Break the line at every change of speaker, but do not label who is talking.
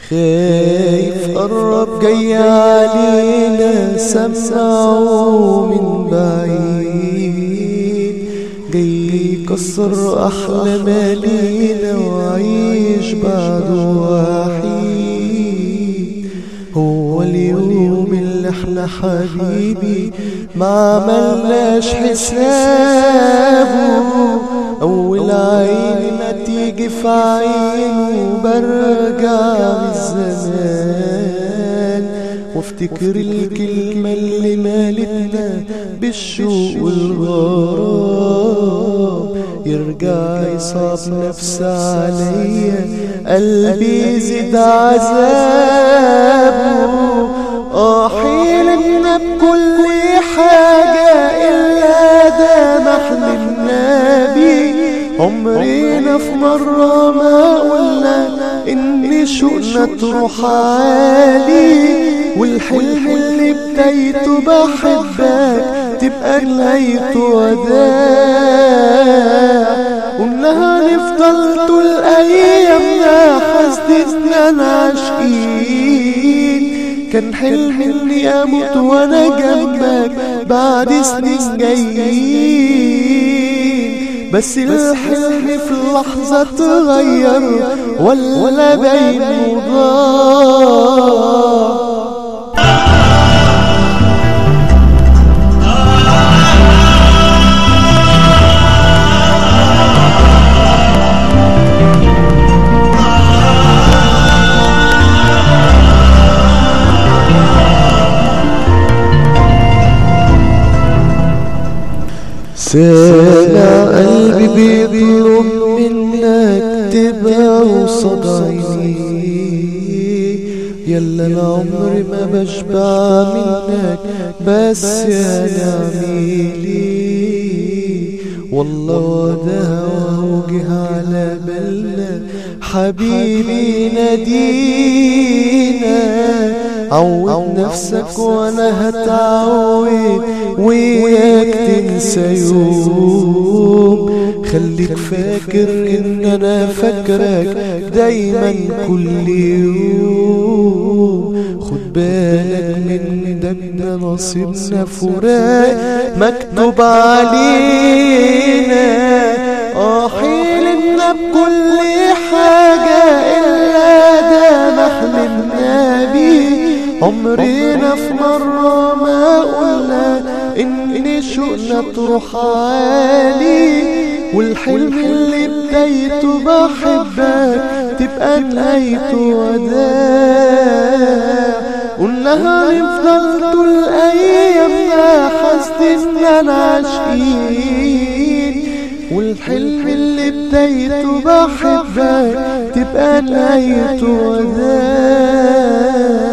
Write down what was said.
خايف قرب جاي علينا سمعوا من بعيد جاي يكسر أحلام لينا وعيش بعده وحيد هو اليوم اللي احنا حبيبي ما عملناش حسابه أول عين ما تيجي في عينه برجع الزمان وافتكر الكلمة اللي مالتنا بالشوق والغرام يرجع يصاب نفس عليا قلبي يزيد عذابه اه حلمنا بكل حاجة إلا ده ما حلمنا بيه عمرنا في مرة ما قلنا إن شوقنا تروح عالي والحلم اللي بدايته بحبك تبقى نهايته وداع وإنها نفضل طول أيامنا حاسدنا عاشقين كان حلمي اني اموت وانا جنبك بعد سنين جايين بس الحلم في لحظة تغير ولا باين مضاع سامع قلبي بيطلب منك تبقى قصاد عيني يلا انا عمري ما بشبع منك بس يا نعميلي والله وده وجه على بالنا حبيبي نادينا عود نفسك وانا هتعود وياك تنسى يوم خليك فاكر ان انا فاكرك دايما كل يوم خد بالك من ده ده نصيبنا فراق مكتوب علينا اه حلمنا بكل حاجة إلا ده ما حلمنا بيه عمرنا في مرة ما قلنا إن شوقنا تروح عالي والحلم اللي بدايته بحبك تبقى نهايته وداع قلنا هنفضل طول أيامنا حاسدين عاشقين والحلم اللي بدايته بحبك تبقى نهايته وداع